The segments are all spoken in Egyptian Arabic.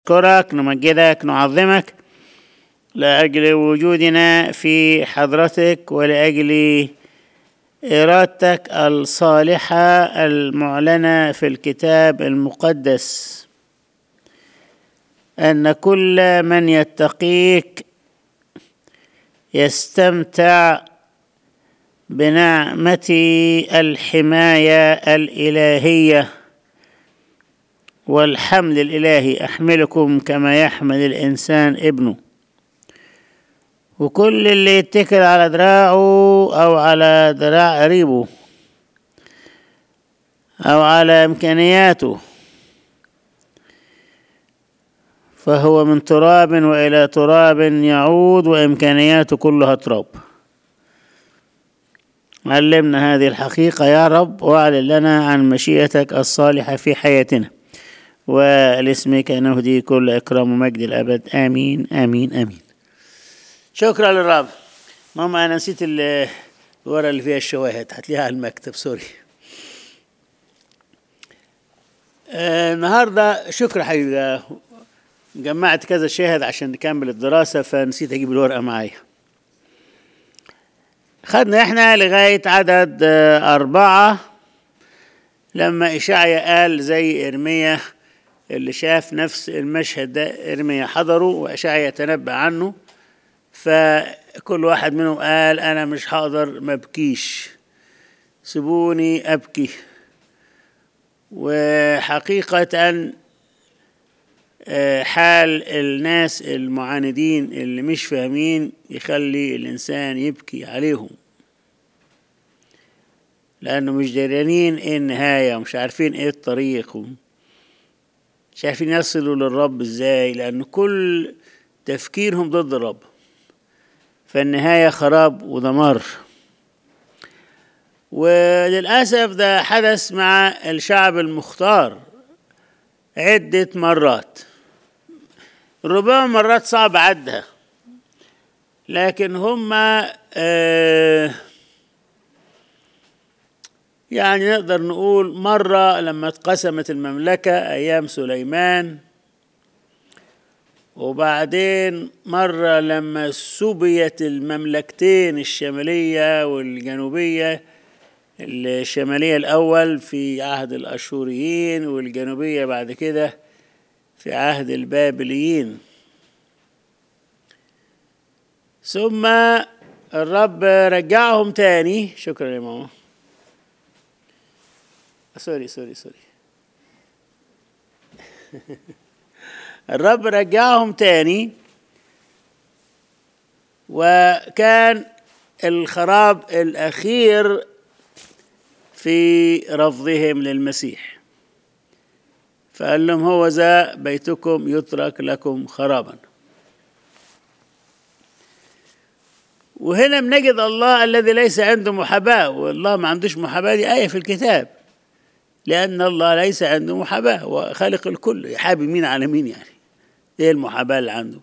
نشكرك نمجدك نعظمك لأجل وجودنا في حضرتك ولأجل إرادتك الصالحة المعلنة في الكتاب المقدس أن كل من يتقيك يستمتع بنعمة الحماية الإلهية والحمل الإلهي أحملكم كما يحمل الإنسان ابنه وكل اللي يتكل على دراعه أو على دراع قريبه أو على إمكانياته فهو من تراب وإلى تراب يعود وإمكانياته كلها تراب علمنا هذه الحقيقة يا رب واعلن لنا عن مشيئتك الصالحة في حياتنا ولاسمك نهدي كل إكرام ومجد الأبد آمين آمين آمين شكرا للرب ماما أنا نسيت الورقة اللي فيها الشواهد هتلاقيها على المكتب سوري آه النهاردة شكرا حبيبي جمعت كذا شاهد عشان نكمل الدراسة فنسيت أجيب الورقة معايا خدنا احنا لغاية عدد أربعة لما إشعيا قال زي إرميا اللي شاف نفس المشهد ده إرميا حضره وإشعيا تنبأ عنه فكل واحد منهم قال أنا مش هقدر ما أبكيش سيبوني أبكي وحقيقة أن حال الناس المعاندين اللي مش فاهمين يخلي الإنسان يبكي عليهم لأنه مش داريانين إيه النهاية ومش عارفين إيه الطريق مش عارفين يصلوا للرب إزاي لأن كل تفكيرهم ضد الرب فالنهاية خراب ودمار وللأسف ده حدث مع الشعب المختار عدة مرات ربما مرات صعب عدها لكن هم آه يعني نقدر نقول مرة لما اتقسمت المملكة أيام سليمان وبعدين مرة لما سبيت المملكتين الشمالية والجنوبية الشمالية الأول في عهد الأشوريين والجنوبية بعد كده في عهد البابليين ثم الرب رجعهم تاني شكرا يا ماما سوري سوري سوري الرب رجعهم تاني وكان الخراب الأخير في رفضهم للمسيح فقال لهم هو ذا بيتكم يترك لكم خرابا وهنا بنجد الله الذي ليس عنده محاباة والله ما عندوش محاباة دي آية في الكتاب لأن الله ليس عنده محاباة وخالق الكل يحابي مين على مين يعني إيه المحاباة اللي عنده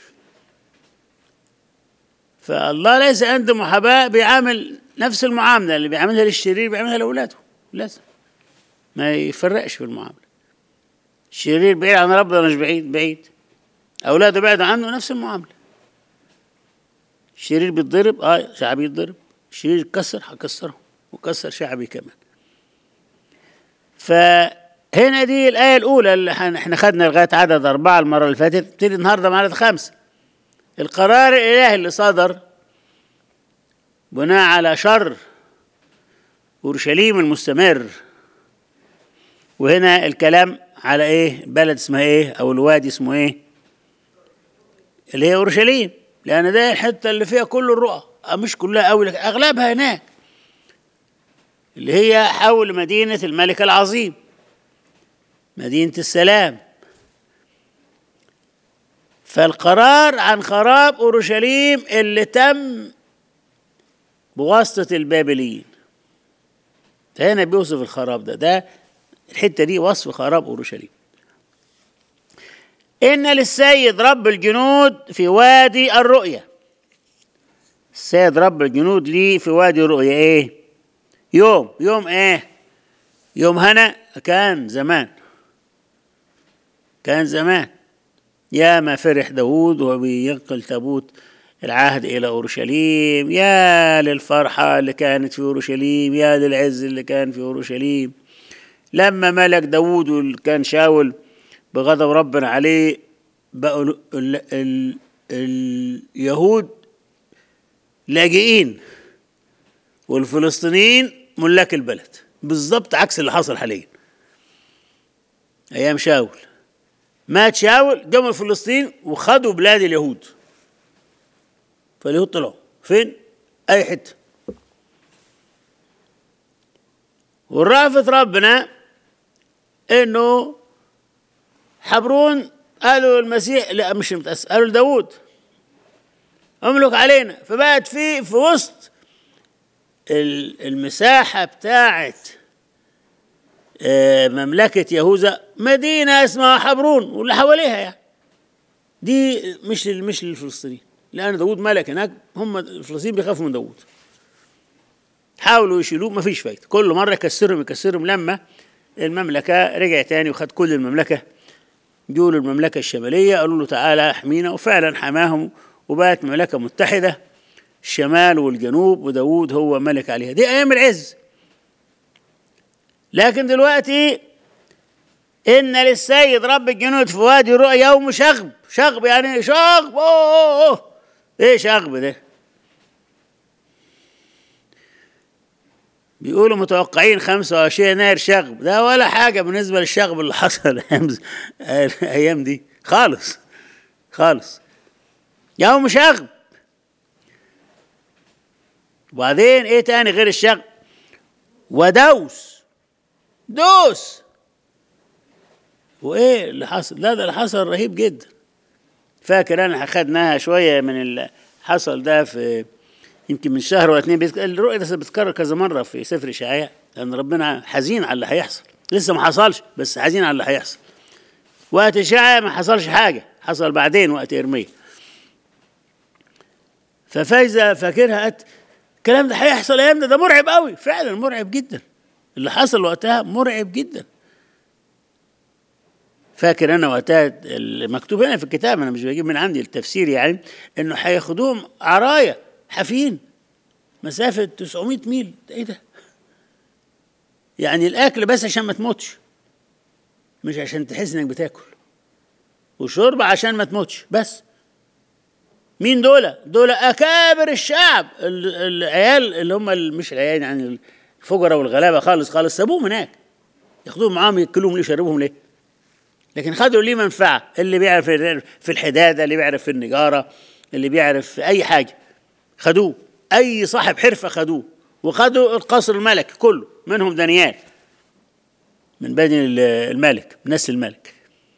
فالله ليس عنده محاباة بيعامل نفس المعاملة اللي بيعملها للشرير بيعملها لأولاده لازم ما يفرقش في المعاملة الشرير بعيد عن ربنا مش بعيد بعيد أولاده بعدوا عنه نفس المعاملة الشرير بيتضرب اه شعبي يتضرب الشرير يتكسر هكسره وكسر شعبي كمان فهنا دي الآية الأولى اللي احنا خدنا لغاية عدد أربعة المرة اللي فاتت تبتدي النهاردة مع عدد خمسة القرار الإلهي اللي صدر بناء على شر أورشليم المستمر وهنا الكلام على إيه بلد اسمها إيه أو الوادي اسمه إيه اللي هي أورشليم لأن ده الحتة اللي فيها كل الرؤى مش كلها أوي لكن أغلبها هناك اللي هي حول مدينة الملك العظيم مدينة السلام فالقرار عن خراب أورشليم اللي تم بواسطة البابليين فهنا بيوصف الخراب ده ده الحتة دي وصف خراب أورشليم إن للسيد رب الجنود في وادي الرؤية السيد رب الجنود ليه في وادي الرؤية إيه يوم يوم إيه يوم هنا كان زمان كان زمان يا ما فرح داود وهو بينقل تابوت العهد إلى أورشليم يا للفرحة اللي كانت في أورشليم يا للعز اللي كان في أورشليم لما ملك داود واللي كان شاول بغضب ربنا عليه بقوا ال ال ال اليهود لاجئين والفلسطينيين ملاك البلد بالظبط عكس اللي حصل حاليا ايام شاول مات شاول جم فلسطين وخدوا بلاد اليهود فاليهود طلعوا فين اي حته والرافت ربنا انه حبرون قالوا المسيح لا مش متأسف قالوا لداود املك علينا فبقت في في وسط المساحة بتاعت مملكة يهوذا مدينة اسمها حبرون واللي حواليها يعني دي مش مش للفلسطينيين لأن داود ملك هناك هم الفلسطينيين بيخافوا من داود حاولوا يشيلوه ما فيش فايدة كل مرة يكسرهم يكسرهم لما المملكة رجع تاني وخد كل المملكة جول المملكة الشمالية قالوا له تعالى احمينا وفعلا حماهم وبقت مملكة متحدة الشمال والجنوب وداود هو ملك عليها دي أيام العز لكن دلوقتي إن للسيد رب الجنود في وادي الرؤى يوم شغب شغب يعني شغب أوه, أوه. إيه شغب ده بيقولوا متوقعين 25 يناير شغب ده ولا حاجة بالنسبة للشغب اللي حصل الأيام دي خالص خالص يوم شغب وبعدين ايه تاني غير الشغب ودوس دوس وايه اللي حصل لا ده اللي حصل رهيب جدا فاكر انا اخدناها شويه من اللي حصل ده في يمكن من شهر ولا اتنين الرؤية ده بتتكرر كذا مرة في سفر إشعياء لأن ربنا حزين على اللي هيحصل لسه ما حصلش بس حزين على اللي هيحصل وقت إشعياء ما حصلش حاجة حصل بعدين وقت إرميا ففايزة فاكرها قالت الكلام ده هيحصل أيام ده ده مرعب قوي فعلا مرعب جدا اللي حصل وقتها مرعب جدا فاكر انا وقتها المكتوب هنا في الكتاب انا مش بجيب من عندي التفسير يعني انه هياخدوهم عرايه حافين مسافة 900 ميل ده ايه ده؟ يعني الأكل بس عشان ما تموتش مش عشان تحس إنك بتاكل وشرب عشان ما تموتش بس مين دول؟ دول أكابر الشعب العيال اللي هم مش العيال يعني الفقراء والغلابة خالص خالص سابوهم هناك ياخدوهم معاهم ياكلوهم ليه يشربوهم ليه؟ لكن خدوا ليه منفعة اللي بيعرف في الحدادة اللي بيعرف في النجارة اللي بيعرف في أي حاجة خدوه اي صاحب حرفه خدوه وخدوا القصر الملكي كله منهم دانيال من بني الملك نسل الملك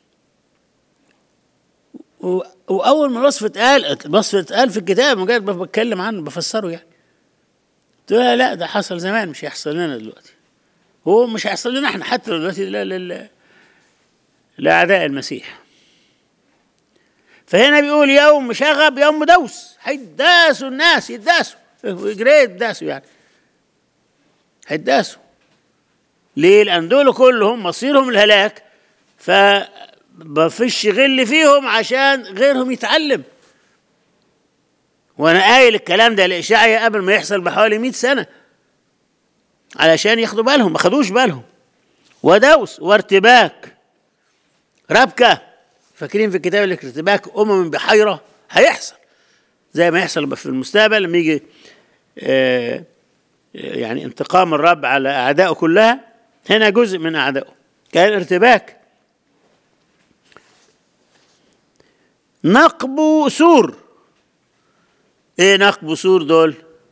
واول ما الوصف اتقال الوصف اتقال في الكتاب مجرد بتكلم عنه بفسره يعني قلت لا لا ده حصل زمان مش هيحصل لنا دلوقتي هو مش هيحصل لنا احنا حتى دلوقتي لا لا لاعداء المسيح فهنا بيقول يوم شغب يوم دوس هيداسوا الناس يداسوا يجري يداسوا يعني هيداسوا ليه؟ لأن دول كلهم مصيرهم الهلاك فمفيش غل فيهم عشان غيرهم يتعلم وانا قايل الكلام ده لإشعيا قبل ما يحصل بحوالي 100 سنة علشان ياخدوا بالهم ما خدوش بالهم ودوس وارتباك ربكه فاكرين في الكتاب اللي ارتباك امم بحيره هيحصل زي ما يحصل في المستقبل لما يجي آه يعني انتقام الرب على اعدائه كلها هنا جزء من اعدائه كان ارتباك نقب سور ايه نقب سور دول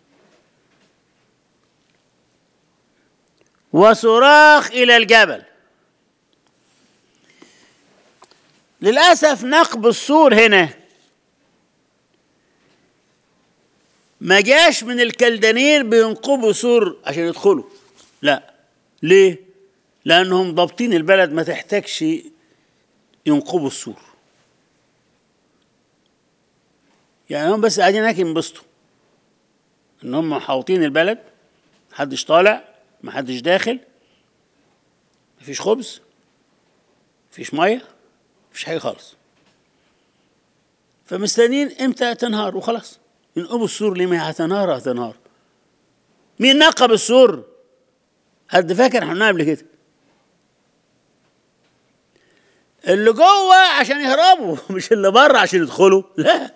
وصراخ الى الجبل للأسف نقب السور هنا ما جاش من الكلدانير بينقبوا سور عشان يدخلوا لا ليه؟ لأنهم ضابطين البلد ما تحتاجش ينقبوا السور يعني هم بس قاعدين هناك ينبسطوا ان هم محاوطين البلد محدش طالع محدش داخل مفيش خبز مفيش ميه مفيش حاجه خالص فمستنيين امتى تنهار وخلاص ينقبوا السور لما هتنهار هتنهار مين نقب السور حد فاكر احنا قلنا قبل كده اللي جوه عشان يهربوا مش اللي بره عشان يدخلوا لا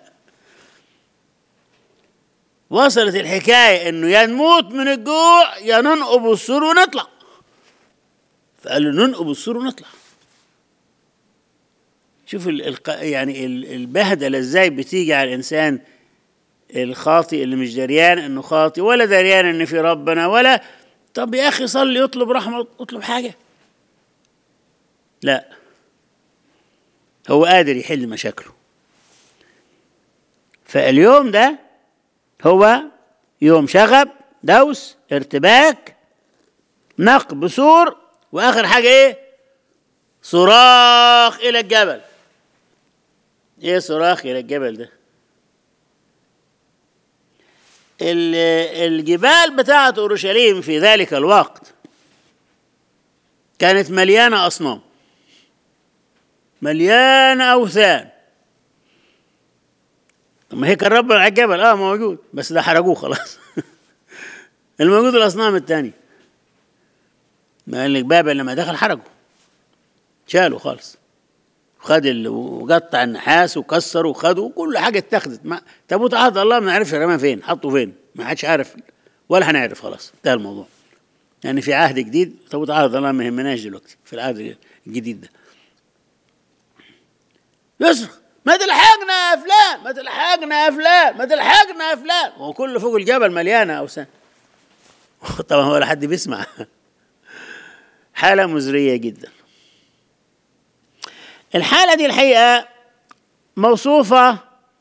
وصلت الحكاية انه يا نموت من الجوع يا ننقب السور ونطلع فقالوا ننقب السور ونطلع شوف ال ال يعني ال البهدلة ازاي بتيجي على الانسان الخاطئ اللي مش دريان انه خاطئ ولا دريان ان في ربنا ولا طب يا اخي صلي اطلب رحمه اطلب حاجه لا هو قادر يحل مشاكله فاليوم ده هو يوم شغب دوس ارتباك نقب سور واخر حاجه ايه صراخ الى الجبل ايه صراخ الى الجبل ده الجبال بتاعت اورشليم في ذلك الوقت كانت مليانه اصنام مليانه اوثان ما هي كان ربنا على الجبل اه موجود بس ده حرقوه خلاص الموجود الاصنام الثانيه ما قال لك بابل لما دخل حرقه شالوا خالص وخد وقطع النحاس وكسر وخده وكل حاجه اتخذت ما تابوت عهد الله ما نعرفش رماه فين حطه فين ما حدش عارف ولا هنعرف خلاص انتهى الموضوع يعني في عهد جديد تابوت عهد الله ما يهمناش دلوقتي في العهد الجديد ده يصرخ ما تلحقنا يا فلان ما تلحقنا يا فلان ما تلحقنا يا فلان وكل فوق الجبل مليانه اوثان طبعا ولا حد بيسمع حاله مزريه جدا الحالة دي الحقيقة موصوفة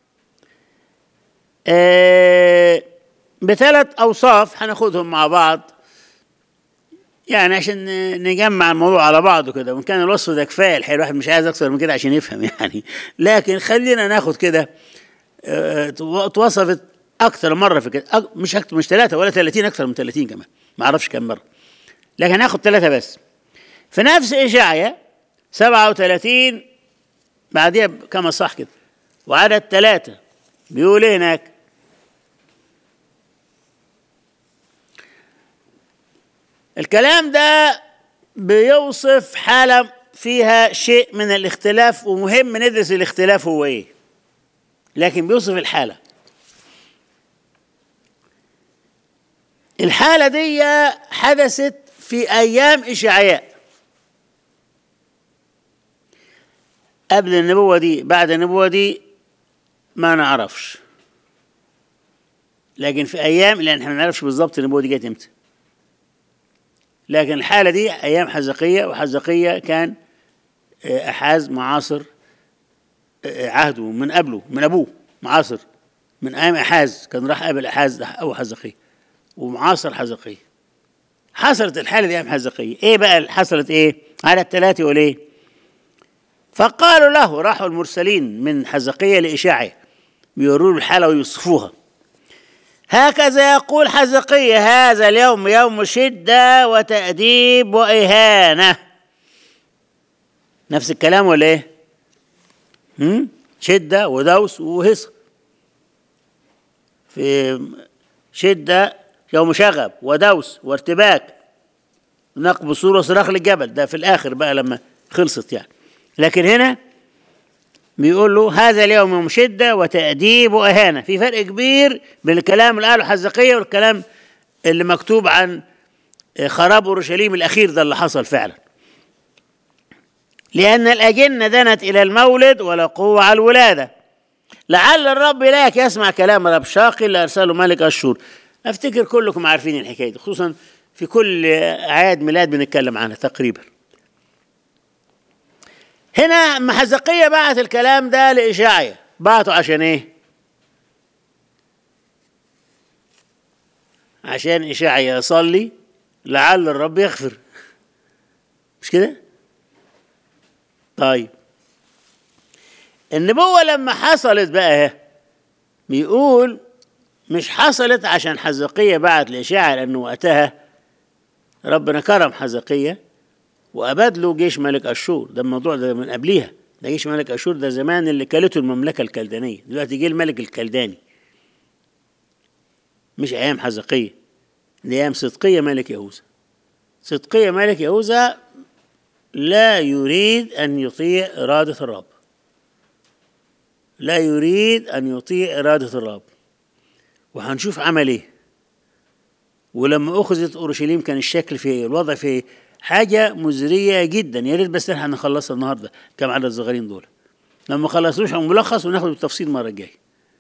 بثلاث أوصاف هناخدهم مع بعض يعني عشان نجمع الموضوع على بعضه كده وإن كان الوصف ده كفاية الحقيقة الواحد مش عايز أكثر من كده عشان يفهم يعني لكن خلينا ناخد كده اتوصفت أكثر مرة في كده مش أكثر مش ثلاثة ولا 30 أكثر من 30 كمان ما أعرفش كم مرة لكن هناخد ثلاثة بس في نفس إشعيا 37 بعديها كما صح كده وعدد ثلاثة بيقول ايه هناك الكلام ده بيوصف حالة فيها شيء من الاختلاف ومهم ندرس الاختلاف هو ايه لكن بيوصف الحالة الحالة دي حدثت في أيام إشعياء قبل النبوة دي بعد النبوة دي ما نعرفش لكن في أيام لأن احنا ما نعرفش بالظبط النبوة دي جت امتى لكن الحالة دي أيام حزقية وحزقية كان أحاز معاصر عهده من قبله من أبوه معاصر من أيام أحاز كان راح قابل أحاز أو حزقية ومعاصر حزقية حصلت الحالة دي أيام حزقية إيه بقى حصلت إيه على الثلاثة يقول إيه فقالوا له راحوا المرسلين من حزقية لإشاعية بيوروا له الحالة ويوصفوها هكذا يقول حزقية هذا اليوم يوم شدة وتأديب وإهانة نفس الكلام ولا إيه؟ هم؟ شدة ودوس وهصة في شدة يوم شغب ودوس وارتباك نقب صورة صراخ للجبل ده في الآخر بقى لما خلصت يعني لكن هنا بيقول له هذا اليوم يوم شدة وتأديب وإهانة في فرق كبير بين الكلام اللي قاله حزقية والكلام اللي مكتوب عن خراب أورشليم الأخير ده اللي حصل فعلا لأن الأجنة دنت إلى المولد ولا قوة على الولادة لعل الرب إليك يسمع كلام رب شاقي اللي أرسله ملك أشور أفتكر كلكم عارفين الحكاية دي خصوصا في كل أعياد ميلاد بنتكلم عنها تقريبا هنا محزقية بعت الكلام ده لإشاعية بعته عشان إيه؟ عشان إشاعية يصلي لعل الرب يغفر مش كده؟ طيب النبوة لما حصلت بقى بيقول مش حصلت عشان حزقية بعت لإشاعية لأنه وقتها ربنا كرم حزقية وأباد له جيش ملك أشور ده الموضوع ده من قبليها ده جيش ملك اشور ده زمان اللي كلته المملكه الكلدانيه دلوقتي جه الملك الكلداني مش ايام حزقيه دي ايام صدقيه ملك يهوذا صدقيه ملك يهوذا لا يريد ان يطيع اراده الرب لا يريد ان يطيع اراده الرب وهنشوف عمل ايه ولما اخذت اورشليم كان الشكل في الوضع في حاجه مزريه جدا يا ريت بس احنا نخلصها النهارده كم عدد الصغيرين دول لما خلصوش ملخص وناخد بالتفصيل المره الجايه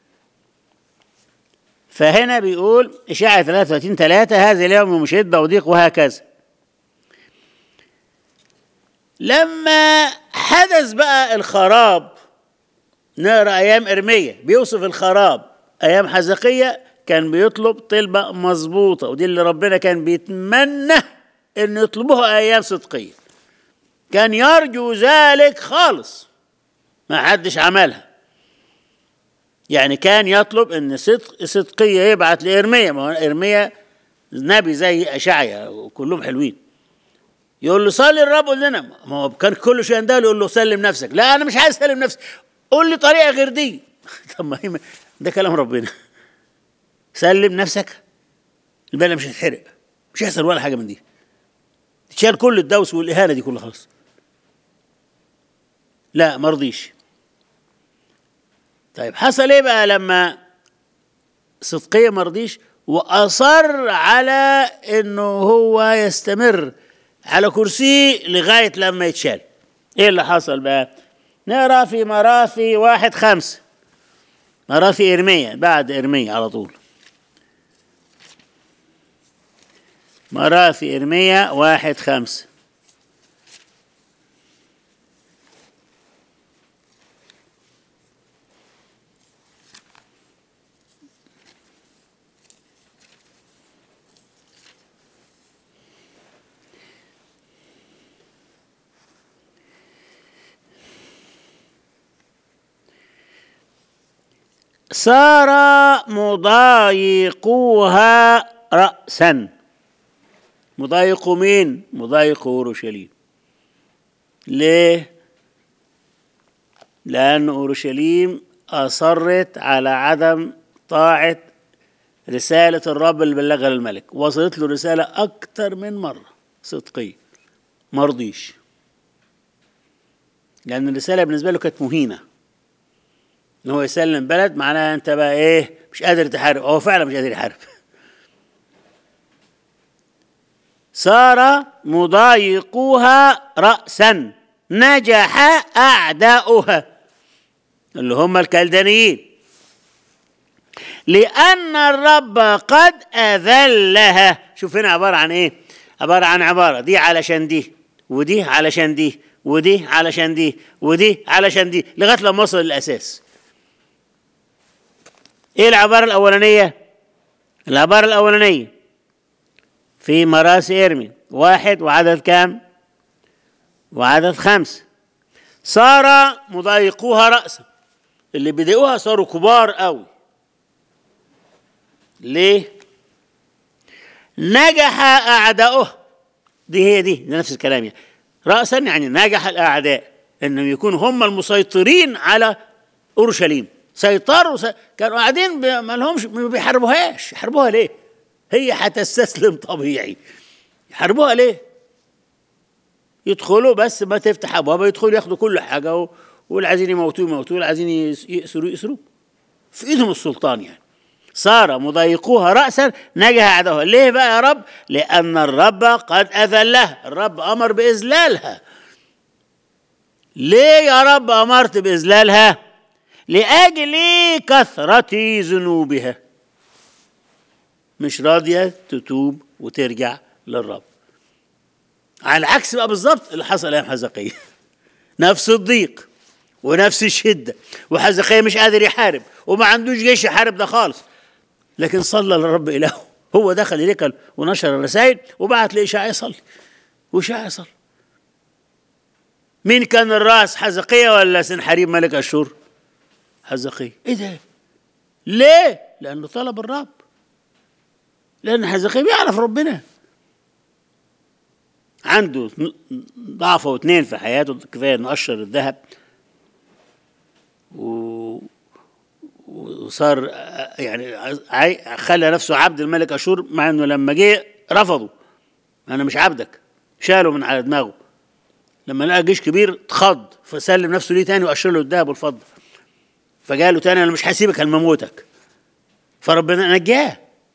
فهنا بيقول إشاعة 33 3 هذا اليوم مشدة وضيق وهكذا لما حدث بقى الخراب نقرا ايام ارميه بيوصف الخراب ايام حزقيه كان بيطلب طلبه مظبوطه ودي اللي ربنا كان بيتمنى ان يطلبوها ايام صدقيه كان يرجو ذلك خالص ما حدش عملها يعني كان يطلب ان صدق صدقيه يبعت لارميا ما هو ارميا نبي زي اشعيا وكلهم حلوين يقول له صلي الرب قول لنا ما هو كان كل شيء عنده يقول له سلم نفسك لا انا مش عايز اسلم نفسي قول لي طريقه غير دي طب ما هي ده كلام ربنا سلم نفسك البلد مش هتتحرق مش هيحصل ولا حاجه من دي تشال كل الدوس والاهانه دي كلها خلاص لا ما رضيش طيب حصل ايه بقى لما صدقيه ما رضيش واصر على انه هو يستمر على كرسيه لغايه لما يتشال ايه اللي حصل بقى نقرا في مراثي واحد خمسة مراثي إرمية بعد إرمية على طول مراثي إرمية واحد خمسة صار مضايقوها رأسا مضايق مين؟ مضايق أورشليم ليه؟ لأن أورشليم أصرت على عدم طاعة رسالة الرب اللي بلغها للملك وصلت له رسالة أكتر من مرة صدقية مرضيش لأن الرسالة بالنسبة له كانت مهينة ان هو يسلم بلد معناها انت بقى ايه مش قادر تحارب هو فعلا مش قادر يحارب صار مضايقوها رأسا نجح أعداؤها اللي هم الكلدانيين لأن الرب قد أذلها شوف هنا عبارة عن إيه عبارة عن عبارة دي علشان دي ودي علشان دي ودي علشان دي ودي علشان دي لغاية لما وصل للأساس ايه العبارة الأولانية؟ العبارة الأولانية في مراسي إرمي واحد وعدد كام؟ وعدد خمسة صار مضايقوها رأسا اللي بيضايقوها صاروا كبار قوي ليه؟ نجح أعداؤه دي هي دي ده نفس الكلام يعني رأسا يعني نجح الأعداء إنهم يكونوا هم المسيطرين على أورشليم سيطروا س... كانوا قاعدين ب... ما لهمش ما بيحاربوهاش يحاربوها ليه؟ هي هتستسلم طبيعي يحاربوها ليه؟ يدخلوا بس ما تفتح ابوابها يدخلوا ياخدوا كل حاجه و... واللي عايزين يموتوه يموتوه واللي عايزين يأسروا يأسروا في ايدهم السلطان يعني صار مضايقوها رأسا نجح أعداؤها ليه بقى يا رب؟ لأن الرب قد أذلها الرب أمر بإذلالها ليه يا رب أمرت بإذلالها؟ لأجل كثرة ذنوبها مش راضية تتوب وترجع للرب على العكس بقى بالظبط اللي حصل أيام حزقية نفس الضيق ونفس الشدة وحزقية مش قادر يحارب وما عندوش جيش يحارب ده خالص لكن صلى للرب إلهه هو دخل الهيكل ونشر الرسائل وبعت لإشعياء يصلي وإشعياء يصلي مين كان الراس حزقية ولا سنحريب ملك أشور حزقية ايه ده ليه لانه طلب الرب لان حزقية بيعرف ربنا عنده ضعفه واثنين في حياته كفايه انه قشر الذهب وصار يعني عاي- خلى نفسه عبد الملك اشور مع انه لما جه رفضه انا مش عبدك شاله من على دماغه لما لقى جيش كبير اتخض فسلم نفسه ليه تاني واشر له الذهب والفضه فقال له تاني انا مش هسيبك هنموتك فربنا نجاه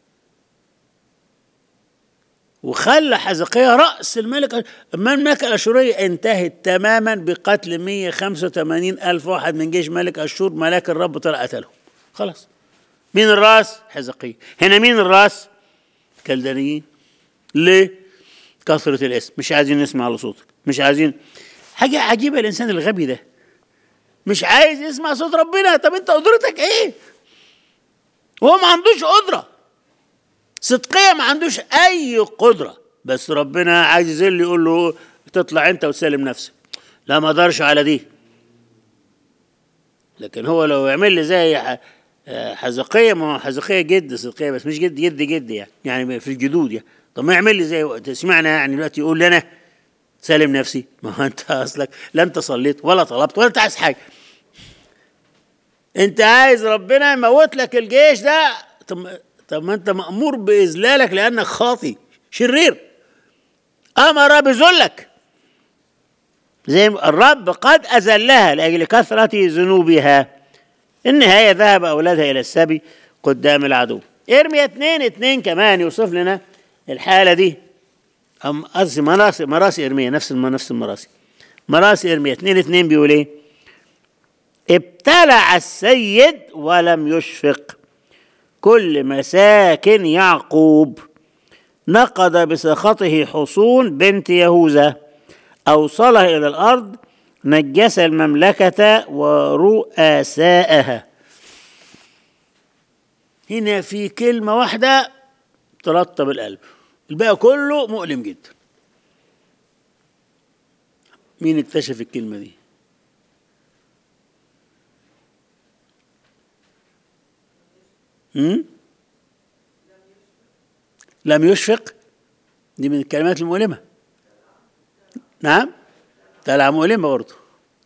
وخلى حزقية رأس الملك أما المملكة الأشورية انتهت تماما بقتل 185 ألف واحد من جيش ملك أشور ملاك الرب طلع قتلهم خلاص مين الراس؟ حزقية هنا مين الراس؟ كلدانيين ليه؟ كثرة الاسم مش عايزين نسمع على صوتك مش عايزين حاجة عجيبة الإنسان الغبي ده مش عايز يسمع صوت ربنا طب أنت قدرتك إيه؟ وهو ما عندوش قدرة صدقية ما عندوش أي قدرة بس ربنا عايز يذل يقول له تطلع أنت وتسلم نفسك لا ما اقدرش على دي لكن هو لو يعمل لي زي ح- آه، حزقية ما هو حزقية جد صدقية بس مش جد جد جد يعني يعني في الجدود يعني طب ما يعمل لي زي وقت سمعنا يعني دلوقتي يقول لي أنا سالم نفسي ما هو أنت أصلك لا أنت صليت ولا طلبت ولا أنت عايز حاجة أنت عايز ربنا يموت لك الجيش ده طب طب ما أنت مأمور بإذلالك لأنك خاطي شرير أمر بذلك زي ما الرب قد أذلها لأجل كثرة ذنوبها النهاية ذهب أولادها إلى السبي قدام العدو ارميا اتنين اتنين كمان يوصف لنا الحالة دي أم قصدي مراسي مراسي ارميا نفس الم- نفس المراسي مراسي ارميا اتنين اتنين بيقول ايه ابتلع السيد ولم يشفق كل مساكن يعقوب نقض بسخطه حصون بنت يهوذا أوصلها إلى الأرض نجس المملكة ورؤساءها هنا في كلمة واحدة ترطب القلب الباقي كله مؤلم جدا مين اكتشف الكلمة دي هم؟ لم يشفق دي من الكلمات المؤلمة نعم تلعة مؤلمة برضه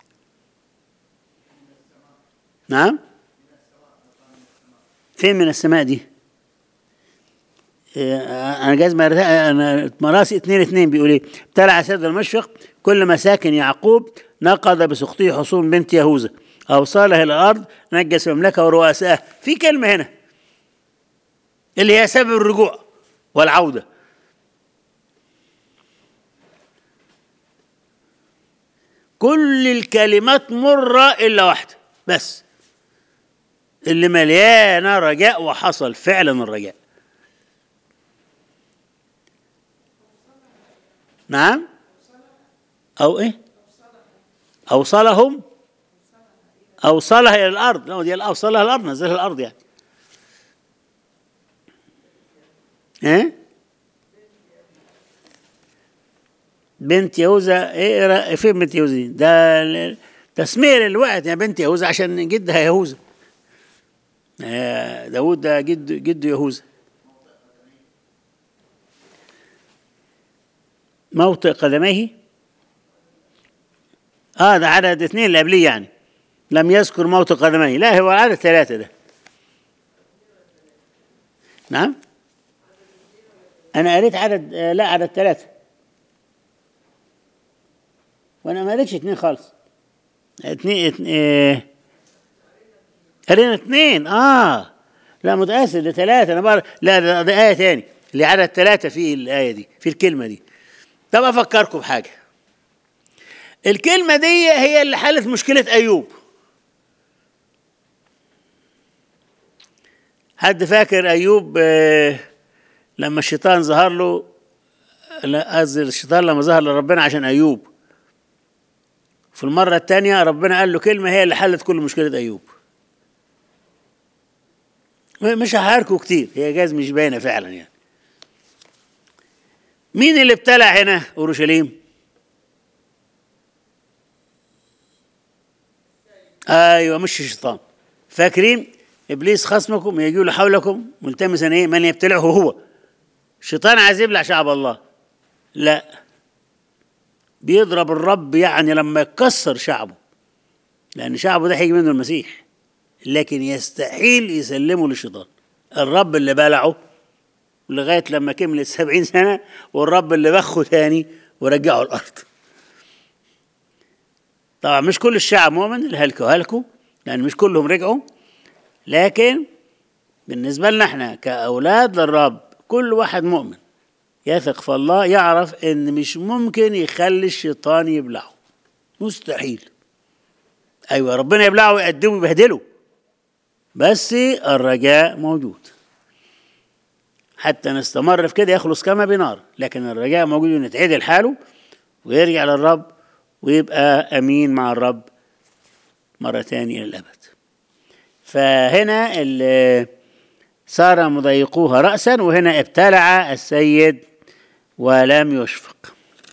نعم فين من السماء دي إيه، انا جاز مرة- انا مراسي اتنين اتنين بيقول ايه ابتلع سيد المشفق كل مساكن يعقوب نقض بسخطه حصون بنت يهوذا اوصالها الى الارض نجس مملكه ورؤسائها في كلمه هنا اللي هي سبب الرجوع والعوده كل الكلمات مرة إلا واحدة بس اللي مليانة رجاء وحصل فعلا الرجاء نعم أو إيه أوصلهم أوصلها إلى الأرض لا دي أوصلها الأرض نزلها الأرض يعني إيه بنت يهوذا ايه را- فين بنت يهوذا دي؟ ده ال- تسمية للوقت يا بنت يهوذا عشان جدها يهوذا آه، داود ده جد جد يهوذا موطئ قدميه اه ده عدد اثنين اللي قبليه يعني لم يذكر موطئ قدميه لا هو عدد ثلاثة ده نعم انا قريت عدد آه، لا عدد ثلاثة وانا ما قريتش اثنين خالص اثنين اتنين إيه. قرينا اثنين اه لا متأسف ده ثلاثة انا بقى لا ده, ده آية تاني اللي عدد ثلاثة في الآية دي في الكلمة دي طب أفكركم بحاجة الكلمة دي هي اللي حلت مشكلة أيوب حد فاكر أيوب آه، لما الشيطان ظهر له لا قصدي الشيطان لما ظهر لربنا عشان أيوب في المرة الثانية ربنا قال له كلمة هي اللي حلت كل مشكلة أيوب م- مش هحاركوا كتير هي جاز مش باينة فعلا يعني مين اللي ابتلع هنا أورشليم أيوة مش الشيطان فاكرين إبليس خصمكم يجول حولكم ملتمسا إيه من يبتلعه هو الشيطان عايز يبلع شعب الله لا بيضرب الرب يعني لما يكسر شعبه لأن شعبه ده هيجي منه المسيح لكن يستحيل يسلمه للشيطان الرب اللي بلعه لغاية لما كملت سبعين سنة والرب اللي بخه تاني ورجعه الأرض طبعا مش كل الشعب مؤمن اللي هلكوا هلكوا لأن مش كلهم رجعوا لكن بالنسبة لنا احنا كأولاد للرب كل واحد مؤمن يثق في الله يعرف ان مش ممكن يخلي الشيطان يبلعه مستحيل ايوه ربنا يبلعه ويقدمه ويبهدله بس الرجاء موجود حتى نستمر في كده يخلص كما بنار لكن الرجاء موجود انه يتعدل حاله ويرجع للرب ويبقى امين مع الرب مره تانية الى الابد فهنا ال- صار مضيقوها راسا وهنا ابتلع السيد ولم يشفق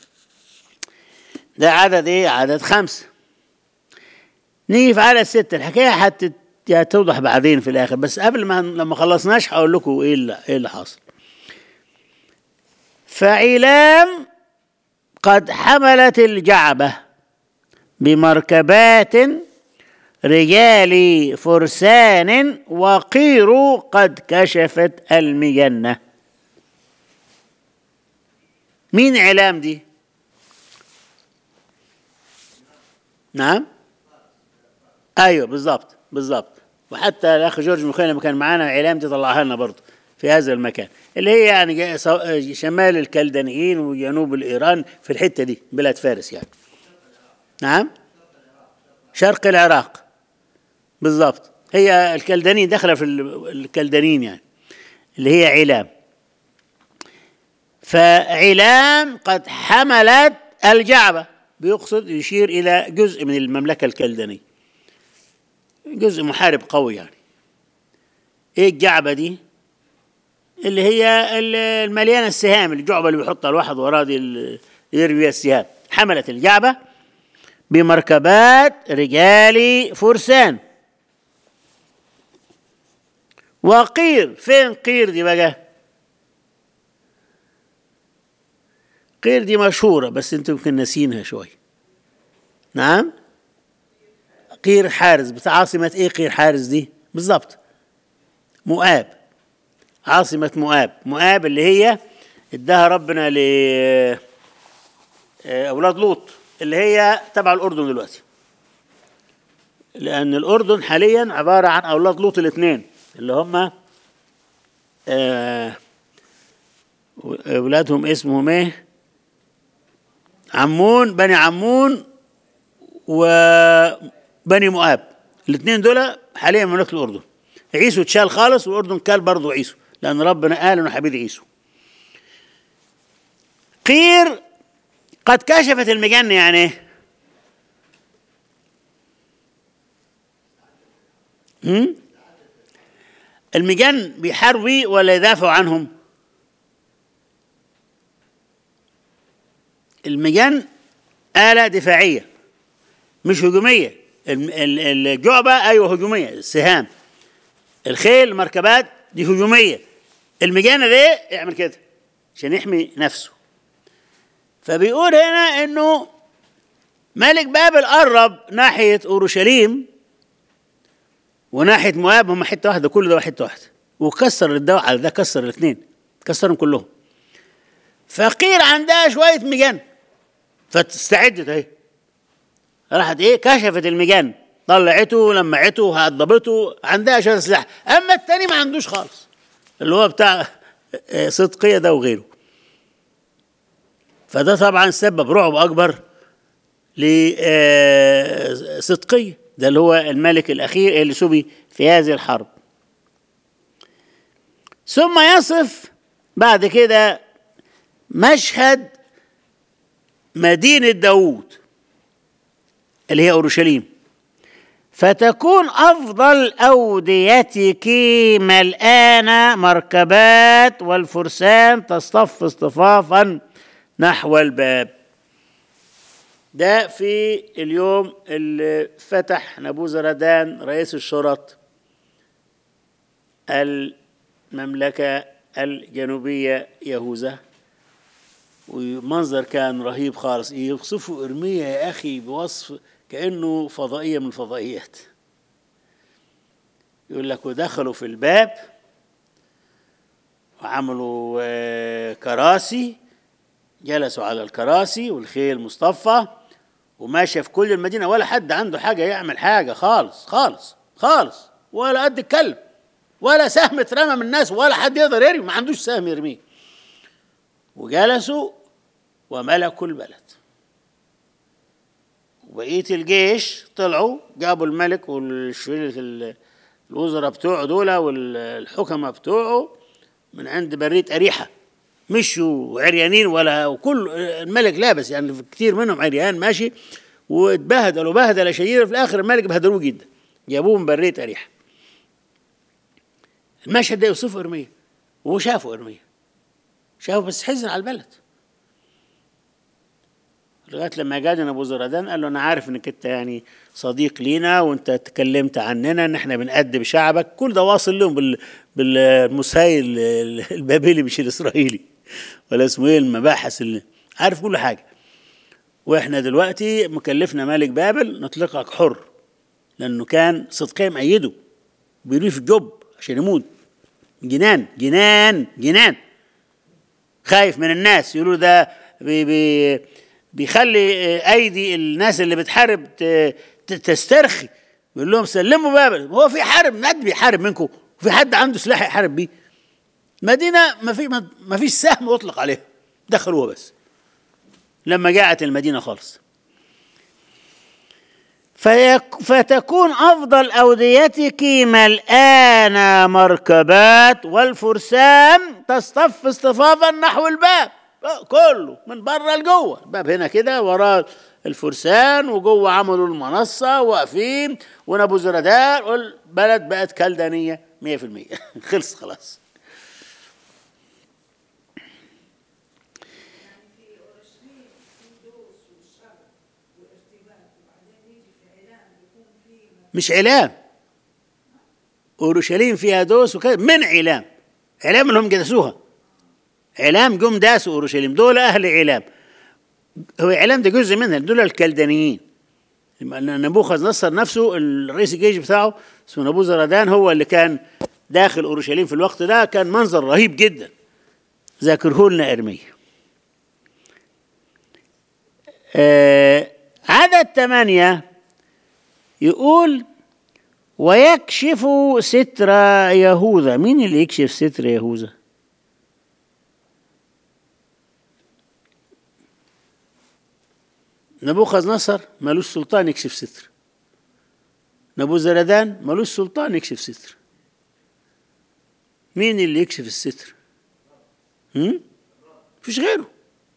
ده عدد ايه عدد خمسه نيجي في عدد ستة الحكاية حتى توضح بعدين في الآخر بس قبل ما لما خلصناش هقول لكم إيه اللي, إيه اللي حصل فعلام قد حملت الجعبة بمركبات رجال فرسان وقير قد كشفت المجنة مين علام دي نعم ايوه بالظبط بالظبط وحتى الاخ جورج مخيل لما كان معانا علام دي طلعها لنا برضه في هذا المكان اللي هي يعني جا- سو- شمال الكلدانيين وجنوب الايران في الحته دي بلاد فارس يعني نعم شرق العراق بالظبط هي الكلدانيين داخله في ال- الكلدانيين يعني اللي هي علام فعلام قد حملت الجعبه بيقصد يشير الى جزء من المملكه الكلدانيه جزء محارب قوي يعني ايه الجعبه دي اللي هي ال- المليانه السهام الجعبه اللي بيحطها الواحد وراه دي اللي يرمي بيها السهام حملت الجعبه بمركبات رجال فرسان وقير فين قير دي بقى قير دي مشهوره بس انتم يمكن ناسينها شوي نعم قير حارس بتاع عاصمة ايه قير حارس دي بالظبط مؤاب عاصمة مؤاب مؤاب اللي هي اداها ربنا ل أولاد لوط اللي هي تبع الأردن دلوقتي لأن الأردن حاليا عبارة عن أولاد لوط الاثنين اللي هم آه، أولادهم اسمهم إيه؟ عمون بني عمون وبني مؤاب الاثنين دول حاليا مملكه الاردن عيسو اتشال خالص والاردن كال برضه عيسو لان ربنا قال انه حبيب عيسو قير قد كشفت المجنة يعني ايه؟ هم؟ المجن بيحاربوا ولا يدافعوا عنهم؟ المجن آلة دفاعية مش هجومية الم- ال- الجعبة أيوة هجومية السهام الخيل المركبات دي هجومية المجانة دي يعمل كده عشان يحمي نفسه فبيقول هنا انه ملك بابل قرب ناحية أورشليم وناحية مواب هم حتة واحدة كل ده حتة واحدة وكسر الدواء على ده كسر الاثنين كسرهم كلهم فقير عندها شوية مجان فتستعدت اهي راحت ايه كشفت المجان طلعته لمعته هضبته عندها شويه سلاح اما التاني ما عندوش خالص اللي هو بتاع آه، صدقيه ده وغيره فده طبعا سبب رعب اكبر لصدقيه ده اللي هو الملك الاخير اللي سبي في هذه الحرب ثم يصف بعد كده مشهد مدينه داوود اللي هي اورشليم فتكون افضل اوديتك ملآن مركبات والفرسان تصطف اصطفافا نحو الباب ده في اليوم اللي فتح نبوزردان رئيس الشرط المملكة الجنوبية يهوذا ومنظر كان رهيب خالص يوصفوا إرميا يا أخي بوصف كأنه فضائية من الفضائيات يقول لك ودخلوا في الباب وعملوا آه، كراسي جلسوا على الكراسي والخيل مصطفى وماشيه في كل المدينه ولا حد عنده حاجه يعمل حاجه خالص خالص خالص ولا قد الكلب ولا سهم اترمى من الناس ولا حد يقدر يرمي ما عندوش سهم يرميه وجلسوا وملكوا البلد وبقيه الجيش طلعوا جابوا الملك والشوية الوزراء بتوعه دول والحكماء بتوعه من عند برية أريحة مشوا عريانين ولا وكل الملك لابس يعني كتير منهم عريان ماشي واتبهدلوا بهدله شديده في الاخر الملك بهدلوه جدا جابوه من بريه اريحه المشهد ده يوصفه ارميا وهو شافه ارميا شافه بس حزن على البلد لغايه لما جاء ابو زردان قال له انا عارف انك انت يعني صديق لينا وانت تكلمت عننا ان احنا بنأدب شعبك كل ده واصل لهم بال بالمسايل البابلي مش الاسرائيلي ولا اسمه ايه المباحث اللي عارف كل حاجه واحنا دلوقتي مكلفنا ملك بابل نطلقك حر لانه كان صدقيا مأيده بيرميه في الجب عشان يموت جنان جنان جنان خايف من الناس يقولوا ده بي بي بيخلي ايدي الناس اللي بتحارب تسترخي بيقول لهم سلموا بابل هو في حارب حد بيحارب منكم وفي حد عنده سلاح يحارب بيه مدينه ما في ما فيش سهم يطلق عليها دخلوها بس لما جاءت المدينه خالص فيك فتكون أفضل أوديتك ملآن مركبات والفرسان تصطف اصطفافا نحو الباب كله من بره لجوه الباب هنا كده وراه الفرسان وجوه عملوا المنصة واقفين ونبو زردان والبلد بقت كلدانية 100% خلص خلاص مش علام اورشليم فيها دوس وكذا من علام علام اللي هم جلسوها علام جم داسوا اورشليم دول اهل علام هو علام ده جزء منها دول الكلدانيين نبوخذ نصر نفسه الرئيس الجيش بتاعه اسمه نبو زردان هو اللي كان داخل اورشليم في الوقت ده كان منظر رهيب جدا ذاكره لنا ارميه آه عدد ثمانيه يقول ويكشف ستر يهوذا مين اللي يكشف ستر يهوذا نبوخذ نصر ملوش سلطان يكشف ستر نبو زردان ملوش سلطان يكشف ستر مين اللي يكشف الستر هم؟ فيش غيره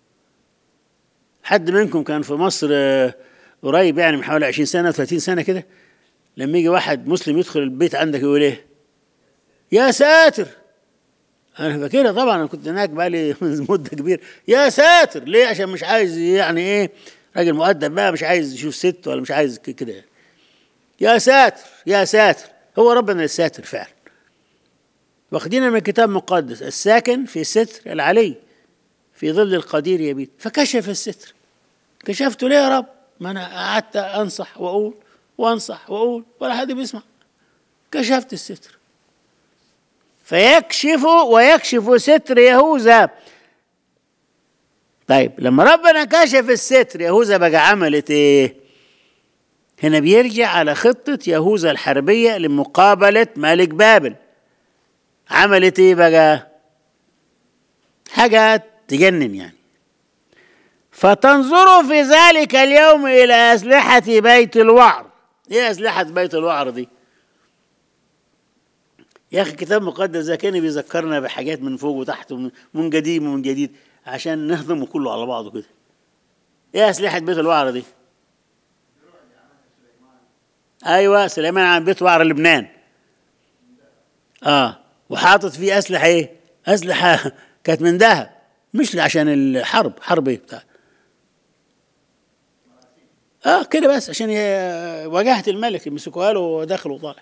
حد منكم كان في مصر قريب يعني من حوالي 20 سنه 30 سنه كده لما يجي واحد مسلم يدخل البيت عندك يقول ايه يا ساتر انا فاكرها طبعا انا كنت هناك بقالي مده كبيره يا ساتر ليه عشان مش عايز يعني ايه راجل مؤدب بقى مش عايز يشوف ست ولا مش عايز كده يا ساتر يا ساتر هو ربنا الساتر فعلا واخدين من الكتاب المقدس الساكن في ستر العلي في ظل القدير يبيت فكشف الستر كشفته ليه يا رب ما انا قعدت انصح واقول وانصح واقول ولا حد بيسمع كشفت الستر فيكشف ويكشف ستر يهوذا طيب لما ربنا كشف الستر يهوذا بقى عملت ايه هنا بيرجع على خطة يهوذا الحربية لمقابلة ملك بابل عملت ايه بقى حاجة تجنن يعني فتنظروا في ذلك اليوم إلى أسلحة بيت الوعر إيه أسلحة بيت الوعر دي يا أخي الكتاب المقدس ده كان بيذكرنا بحاجات من فوق وتحت ومن قديم ومن جديد عشان نهضمه كله على بعضه كده ايه اسلحه بيت الوعر دي ايوه سليمان عن بيت وعر لبنان اه وحاطط فيه اسلحه ايه اسلحه كانت من ذهب مش عشان الحرب حرب ايه بتاع اه كده بس عشان واجهه الملك يمسكوها له وداخل وطالع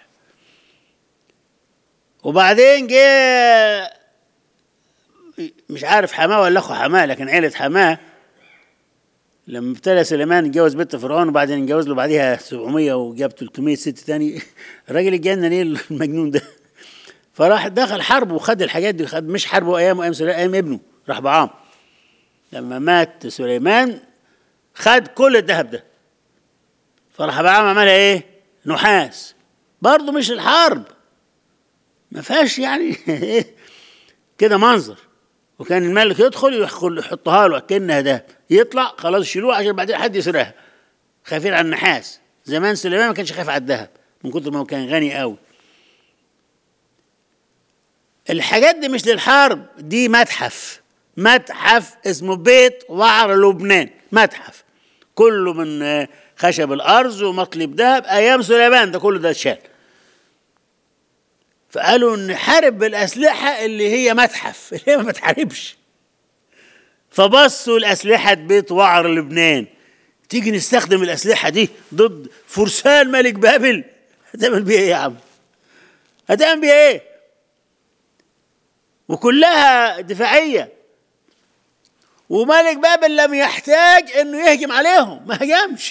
وبعدين جه مش عارف حماه ولا اخو حماه لكن عيله حماه لما ابتدى سليمان اتجوز بنت فرعون وبعدين اتجوز له بعديها 700 وجاب 300 ست تاني الراجل اتجنن ايه المجنون ده فراح دخل حرب وخد الحاجات دي خد مش حرب ايام ايام سليمان ايام ابنه راح بعام لما مات سليمان خد كل الذهب ده فراح بعام عملها ايه؟ نحاس برضه مش الحرب ما فيهاش يعني ايه كده منظر وكان الملك يدخل يدخل يحطها له كانها دهب يطلع خلاص يشيلوها عشان بعدين حد يسرقها خايفين على النحاس زمان سليمان ما كانش خايف على الذهب من كتر ما هو كان غني قوي الحاجات دي مش للحرب دي متحف متحف اسمه بيت وعر لبنان متحف كله من خشب الارز ومطلب ذهب ايام سليمان ده كله ده اتشال فقالوا نحارب بالاسلحه اللي هي متحف اللي هي ما بتحاربش فبصوا لاسلحه بيت وعر لبنان تيجي نستخدم الاسلحه دي ضد فرسان ملك بابل هتعمل بيها ايه يا عم هتعمل بيها ايه وكلها دفاعيه وملك بابل لم يحتاج انه يهجم عليهم ما هجمش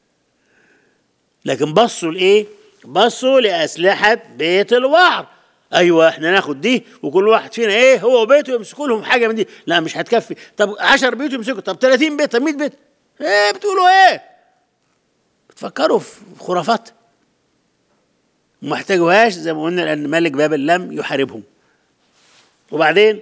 لكن بصوا لايه بصوا لاسلحه بيت الوعر ايوه احنا ناخد دي وكل واحد فينا ايه هو وبيته يمسكوا لهم حاجه من دي لا مش هتكفي طب 10 بيوت يمسكوا طب 30 بيت طب 100 بيت ايه بتقولوا ايه بتفكروا في خرافات وما احتاجوهاش زي ما قلنا لان ملك بابل لم يحاربهم وبعدين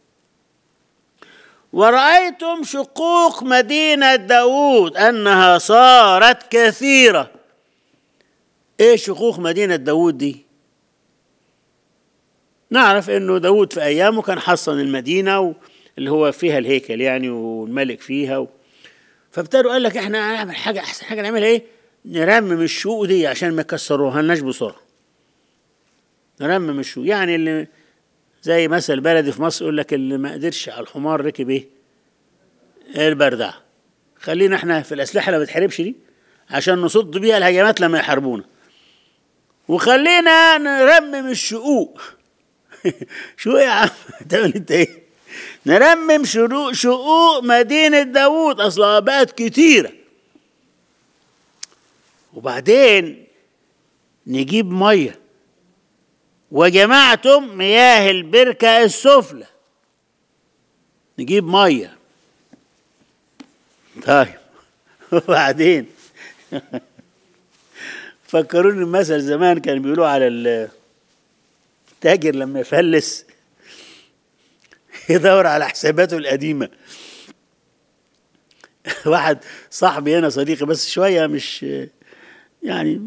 ورأيتم شقوق مدينة داود أنها صارت كثيرة إيه شقوق مدينة داود دي نعرف أنه داود في أيامه كان حصن المدينة اللي هو فيها الهيكل يعني والملك فيها و... فابتدوا قال لك احنا هنعمل حاجة أحسن حاجة نعملها إيه نرمم الشقوق دي عشان ما يكسروها لناش بسرعة نرمم الشقوق يعني اللي زي مثل بلدي في مصر يقول لك اللي ما قدرش على الحمار ركب ايه؟ البردع خلينا احنا في الاسلحه اللي ما بتحاربش دي عشان نصد بيها الهجمات لما يحاربونا وخلينا نرمم الشقوق شو يا عم تعمل انت ايه؟ نرمم شقوق شقوق مدينة داوود أصلها بقت كتيرة وبعدين نجيب ميه وجمعتم مياه البركة السفلى نجيب مية طيب وبعدين فكروني المثل زمان كانوا بيقولوا على التاجر لما يفلس يدور على حساباته القديمة واحد صاحبي هنا صديقي بس شوية مش يعني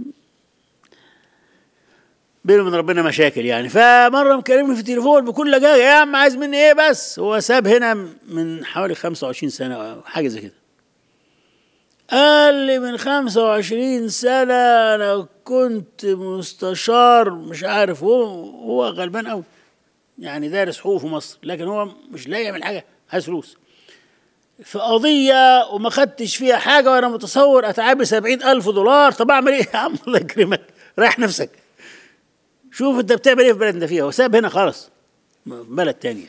بينه وبين ربنا مشاكل يعني فمره مكلمني في التليفون بكل لجاجه يا عم عايز مني ايه بس هو ساب هنا من حوالي 25 سنه او حاجه زي كده قال لي من 25 سنه انا كنت مستشار مش عارف هو هو غلبان قوي يعني دارس حقوق في مصر لكن هو مش لاقي يعمل حاجه عايز فلوس في قضية وما خدتش فيها حاجة وأنا متصور أتعابي سبعين ألف دولار طب أعمل إيه يا عم الله يكرمك ريح نفسك شوف انت بتعمل ايه في بلد انت فيها هو ساب هنا خالص بلد تانية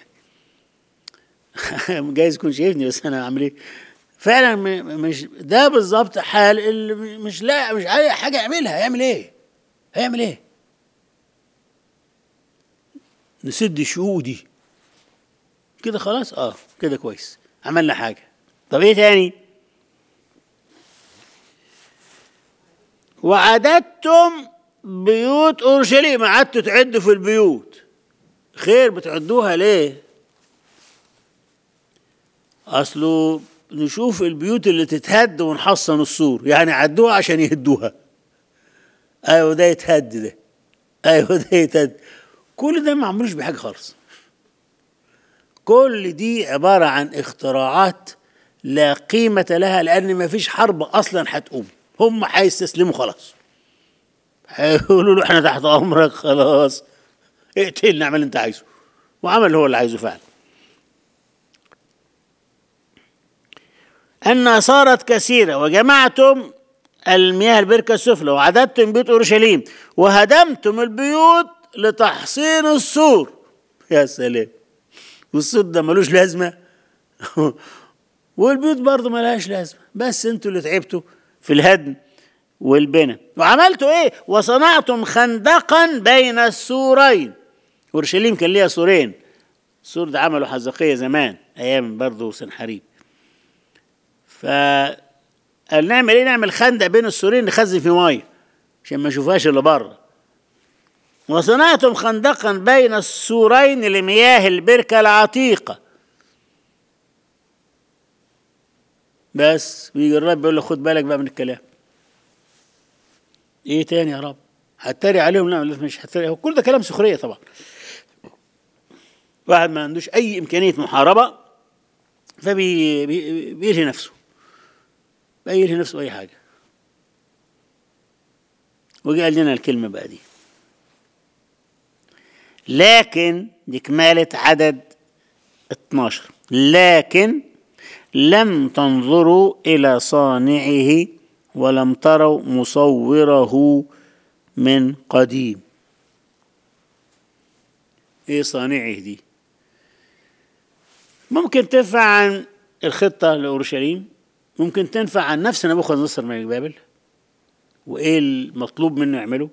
جايز يكون شايفني بس انا عامل ايه فعلا مش ده بالظبط حال اللي مش لا مش عارف حاجه يعملها هيعمل ايه هيعمل ايه نسد الشقوق دي كده خلاص اه كده كويس عملنا حاجه طب ايه تاني وعددتم بيوت اورشليم قعدتوا تعدوا في البيوت خير بتعدوها ليه اصله نشوف البيوت اللي تتهد ونحصن السور يعني عدوها عشان يهدوها ايوه ده يتهد ده ايوه ده يتهد كل ده ما عملوش بحاجه خالص كل دي عباره عن اختراعات لا قيمه لها لان ما فيش حرب اصلا هتقوم هم هيستسلموا خلاص هيقولوا له احنا تحت امرك خلاص اقتلنا اعمل اللي انت عايزه وعمل هو اللي عايزه فعلا أنها صارت كثيرة وجمعتم المياه البركة السفلى وعددتم بيوت أورشليم وهدمتم البيوت لتحصين السور يا سلام والسور ده ملوش لازمة والبيوت برضه ملهاش لازمه بس انتوا اللي تعبتوا في الهدم والبناء وعملتوا ايه وصنعتم خندقا بين السورين اورشليم كان ليها سورين السور ده عملوا حزقية زمان ايام برضه سنحريب ف قال نعمل ايه نعمل خندق بين السورين نخزن فيه ميه عشان ما يشوفهاش اللي بره وصنعتم خندقا بين السورين لمياه البركه العتيقه بس ويجي الرب يقول له خد بالك بقى من الكلام ايه تاني يا رب هتري عليهم لا مش هتري هو كل ده كلام سخريه طبعا واحد ما عندوش اي امكانيه محاربه فبيلهي نفسه بيلهي نفسه اي حاجه وجي قال لنا الكلمه بقى دي لكن دي كمالة عدد 12 لكن لم تنظروا إلى صانعه ولم تروا مصوره من قديم ايه صانعه دي ممكن تنفع عن الخطة لأورشليم ممكن تنفع عن نفس نبوخذ نصر ملك بابل وإيه المطلوب منه يعمله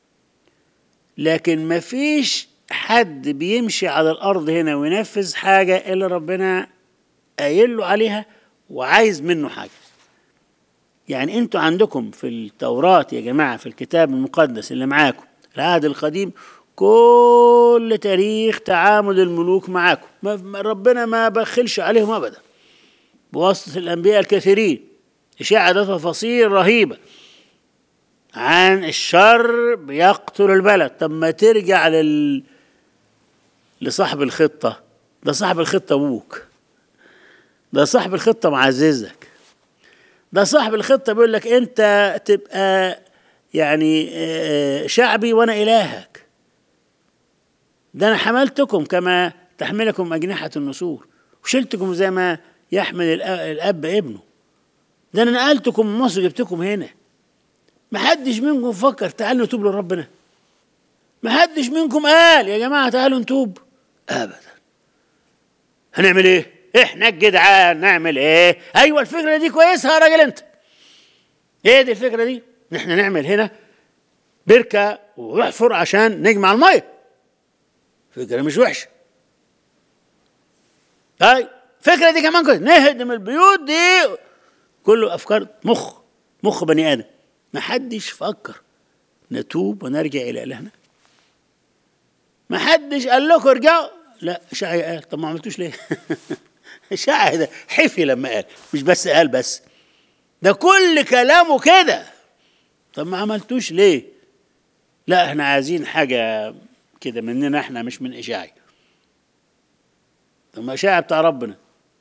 لكن مفيش حد بيمشي على الأرض هنا وينفذ حاجة إلا ربنا قايل له عليها وعايز منه حاجة يعني انتوا عندكم في التوراة يا جماعة في الكتاب المقدس اللي معاكم العهد القديم كل تاريخ تعامل الملوك معاكم ما ربنا ما بخلش عليهم أبدا بواسطة الأنبياء الكثيرين إشاعة تفاصيل رهيبة عن الشر بيقتل البلد طب ما ترجع لل لصاحب الخطة ده صاحب الخطة أبوك ده صاحب الخطة معززك ده صاحب الخطة بيقول لك أنت تبقى يعني شعبي وأنا إلهك ده أنا حملتكم كما تحملكم أجنحة النسور وشلتكم زي ما يحمل الأب ابنه ده أنا نقلتكم من مصر جبتكم هنا ما حدش منكم فكر تعالوا نتوب لربنا ما حدش منكم قال يا جماعة تعالوا نتوب أبدا هنعمل إيه؟ إحنا الجدعان نعمل إيه؟ أيوة الفكرة دي كويسة يا راجل أنت إيه دي الفكرة دي؟ إحنا نعمل هنا بركة ونحفر عشان نجمع المية فكرة مش وحشة طيب الفكرة دي كمان كويس نهدم البيوت دي كله أفكار مخ مخ بني آدم ما حدش فكر نتوب ونرجع إلى إلهنا ما حدش قال لكم ارجعوا لا شعي قال طب ما عملتوش ليه شعي ده حفي لما قال مش بس قال بس ده كل كلامه كده طب ما عملتوش ليه لا احنا عايزين حاجة كده مننا احنا مش من إشاعي طب ما إشاعي بتاع ربنا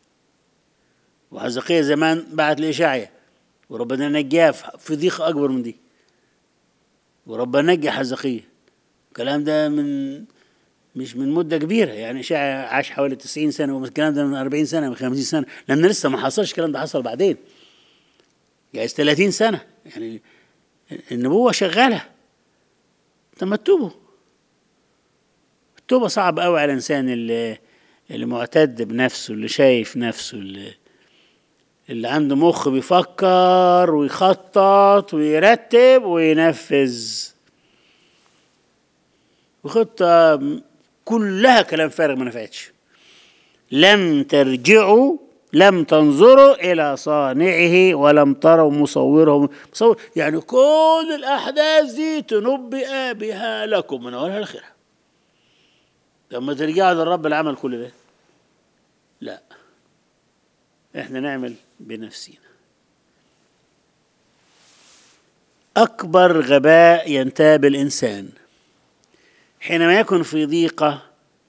وحزقية زمان بعت لإشاعية وربنا نجاه في ضيقة أكبر من دي وربنا نجى حزقية الكلام ده من مش من مدة كبيرة يعني إشاعية عاش حوالي 90 سنة والكلام ده من 40 سنة من 50 سنة لأن لسه ما حصلش الكلام ده حصل بعدين جايز 30 سنة يعني النبوة شغالة طب ما تتوبوا التوبة صعب قوي على الإنسان اللي اللي معتد بنفسه اللي شايف نفسه اللي اللي عنده مخ بيفكر ويخطط ويرتب وينفذ وخطة كلها كلام فارغ ما نفعتش لم ترجعوا لم تنظروا إلى صانعه ولم تروا مصوره مصور يعني كل الأحداث دي تنبئ بها لكم من أولها لآخرها لما ترجعوا للرب اللي عمل كل ده لا احنا نعمل بنفسنا أكبر غباء ينتاب الإنسان حينما يكون في ضيقة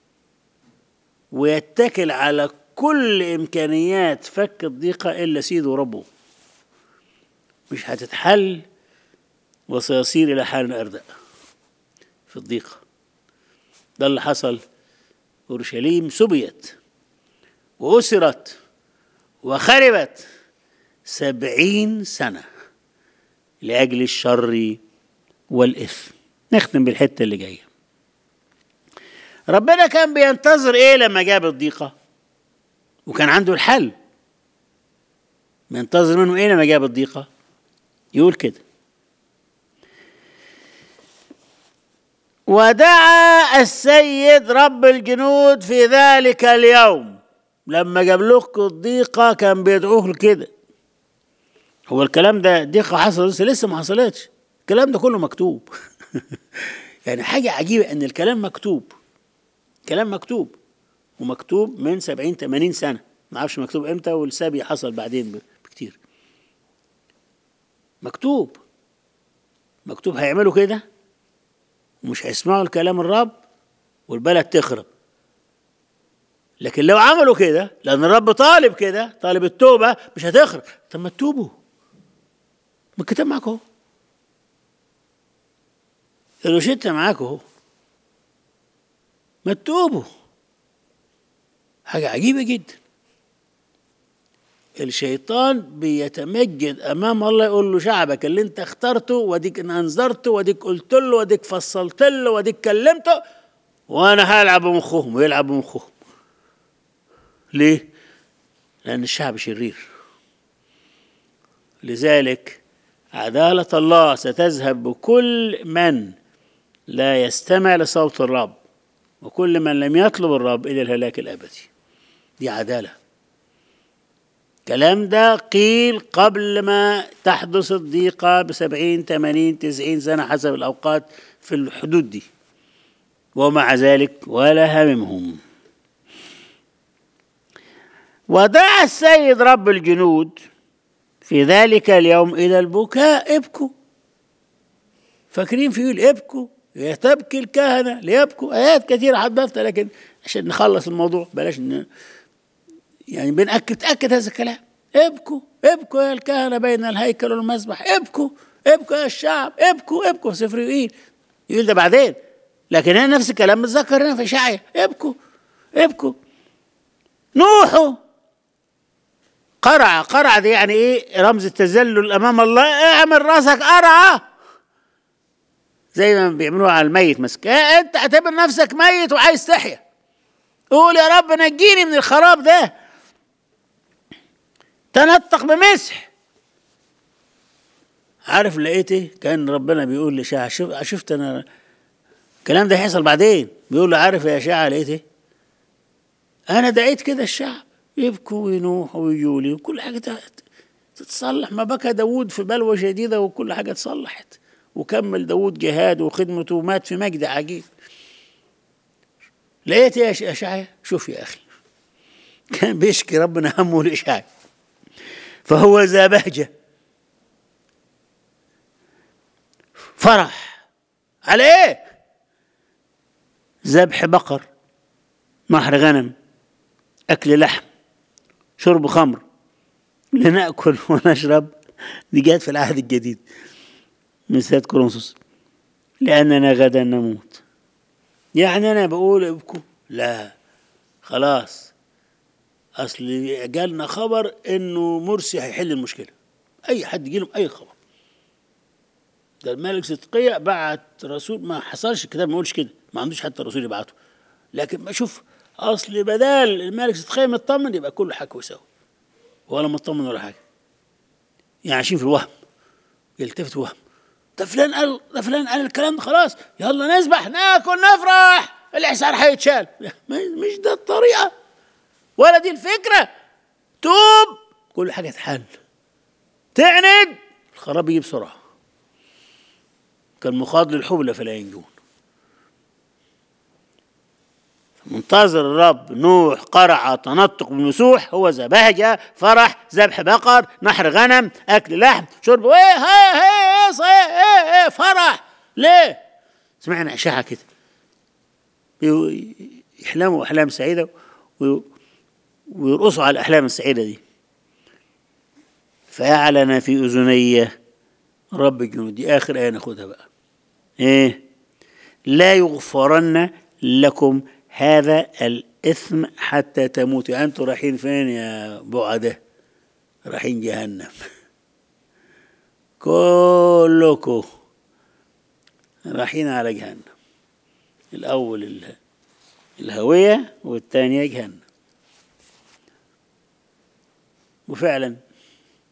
ويتكل على كل إمكانيات فك الضيقة إلا سيده وربه مش هتتحل وسيصير إلى حال أردأ في الضيقة ده اللي حصل أورشليم سبيت وأسرت وخربت سبعين سنة لأجل الشر والإثم نختم بالحتة اللي جاية ربنا كان بينتظر إيه لما جاب الضيقة وكان عنده الحل منتظر منه ايه لما جاب الضيقة يقول كده ودعا السيد رب الجنود في ذلك اليوم لما جاب لكم الضيقة كان بيدعوه لكده هو الكلام ده ضيقة حصل لسه لسه ما حصلتش الكلام ده كله مكتوب يعني حاجة عجيبة ان الكلام مكتوب كلام مكتوب ومكتوب من 70 80 سنة ما اعرفش مكتوب امتى والسبي حصل بعدين بكتير مكتوب مكتوب هيعملوا كده ومش هيسمعوا الكلام الرب والبلد تخرب لكن لو عملوا كده لان الرب طالب كده طالب التوبه مش هتخرب طب ما تتوبوا ما الكتاب معاك اهو الروشته معاك اهو ما تتوبوا حاجه عجيبه جدا الشيطان بيتمجد امام الله يقول له شعبك اللي انت اخترته واديك انذرته واديك قلت له واديك فصلت له واديك كلمته وانا هلعب بمخهم ويلعب بمخهم ليه؟ لأن الشعب شرير لذلك عدالة الله ستذهب بكل من لا يستمع لصوت الرب وكل من لم يطلب الرب إلى الهلاك الأبدي دي عدالة الكلام ده قيل قبل ما تحدث الضيقة بسبعين ثمانين تسعين سنة حسب الأوقات في الحدود دي ومع ذلك ولا هممهم ودعا السيد رب الجنود في ذلك اليوم إلى البكاء ابكوا فاكرين في يقول ابكوا تبكي الكهنة ليبكوا آيات كثيرة حضرتها لكن عشان نخلص الموضوع بلاش ن... يعني بنأكد تأكد هذا الكلام ابكوا ابكوا يا الكهنة بين الهيكل والمسبح ابكوا ابكوا يا الشعب ابكوا ابكوا سفر يقول يقول ده بعدين لكن هنا نفس الكلام متذكر هنا في شعية ابكوا ابكوا نوحوا قرع قرع دي يعني ايه رمز التذلل امام الله اعمل راسك قرعه زي ما بيعملوها على الميت مسك انت اعتبر نفسك ميت وعايز تحيا قول يا رب نجيني من الخراب ده تنطق بمسح عارف لقيت ايه كان ربنا بيقول لشاعة شوف شفت انا الكلام ده هيحصل بعدين بيقول له عارف يا شاعة لقيت ايه انا دعيت كده الشعب يبكوا وينوحوا ويجولي وكل حاجة تتصلح ما بكى داود في بلوى شديدة وكل حاجة اتصلحت وكمل داود جهاده وخدمته ومات في مجد عجيب لقيت يا أشعيا شوف يا أخي كان بيشكي ربنا همه لإشعيا فهو ذا بهجة فرح على ايه ذبح بقر نحر غنم أكل لحم شرب خمر لنأكل ونشرب دي جت في العهد الجديد من سيد كورنثوس لأننا غدا نموت يعني أنا بقول ابكوا لا خلاص أصل جالنا خبر إنه مرسي هيحل المشكلة أي حد يجي لهم أي خبر ده الملك صدقية بعت رسول ما حصلش الكتاب ما يقولش كده ما عندوش حتى رسول يبعته لكن ما شوف اصل بدال الملك صدقية مطمن يبقى كله حكي وسوي ولا مطمن ولا حاجه يعني عايشين في الوهم يلتفت وهم ده فلان قال ده فلان قال الكلام ده خلاص يلا نسبح ناكل نفرح الحصار هيتشال مش ده الطريقه ولا دي الفكره توب كل حاجه تحل تعند الخراب يجي بسرعه كان مخاض للحبلى فلا ينجون منتظر الرب نوح قرع تنطق بمسوح هو ذا بهجة فرح ذبح بقر نحر غنم أكل لحم شرب ايه ايه ايه ايه, ايه فرح ليه سمعنا أشعة كده يحلموا أحلام سعيدة ويرقصوا على الأحلام السعيدة دي فأعلن في أذني رب الجنود دي آخر آية ناخدها بقى إيه لا يغفرن لكم هذا الإثم حتى تموتوا أنتوا رايحين فين يا بعدة رايحين جهنم كلكم رايحين على جهنم الأول الهوية والثانية جهنم وفعلا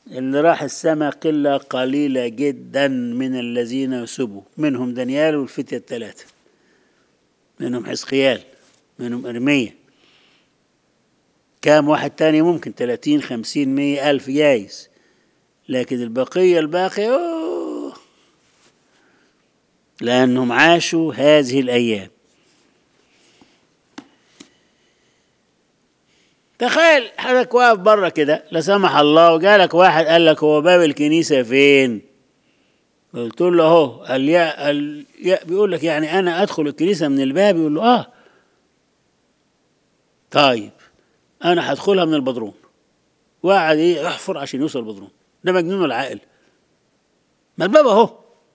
اللي راح السماء قلة قليلة جدا من الذين سبوا منهم دانيال والفتية الثلاثة منهم حزقيال منهم إرميا كام واحد تاني ممكن تلاتين خمسين مية ألف جايز لكن البقية الباقية أوه لأنهم عاشوا هذه الأيام تخيل حضرتك واقف بره كده لا سمح الله وجالك واحد قال لك هو باب الكنيسة فين؟ قلت له اهو قال يا قال يا بيقول لك يعني انا ادخل الكنيسة من الباب يقول له اه طيب انا هدخلها من البدروم وقعد ايه يحفر عشان يوصل البدروم ده مجنون ولا عاقل ما الباب اهو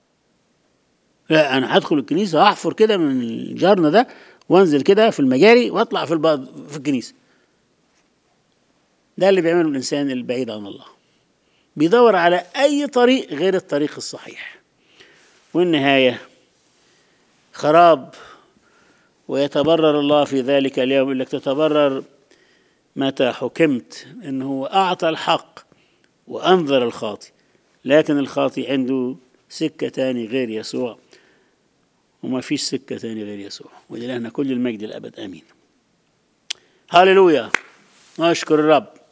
لا انا هدخل الكنيسه احفر كده من الجرن ده وانزل كده في المجاري واطلع في الباب في الكنيسه ده اللي بيعمله الانسان البعيد عن الله بيدور على اي طريق غير الطريق الصحيح والنهايه خراب ويتبرر الله في ذلك اليوم يقول لك تتبرر متى حكمت انه اعطى الحق وانظر الخاطي لكن الخاطي عنده سكه تاني غير يسوع وما فيش سكه تاني غير يسوع ولله كل المجد الابد امين هللويا نشكر الرب